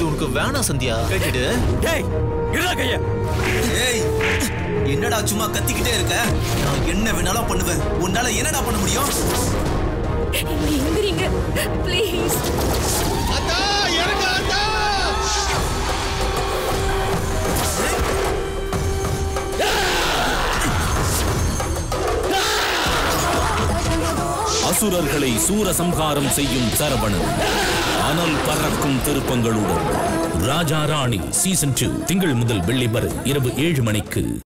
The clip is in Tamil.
இது உனக்கு வேணாம் சந்தியா கேட்டுடு டேய் இருடா கைய ஏய் என்னடா சும்மா கத்திக்கிட்டே இருக்க நான் என்ன வேணாலும் பண்ணுவேன் உன்னால என்னடா பண்ண முடியும் எந்திரிங்க ப்ளீஸ் அசுரர்களை சூரசம்ஹாரம் செய்யும் சரவணன் அனல் பறக்கும் திருப்பங்களுடன் ராஜா ராணி சீசன் டூ திங்கள் முதல் வெள்ளி வரை இரவு ஏழு மணிக்கு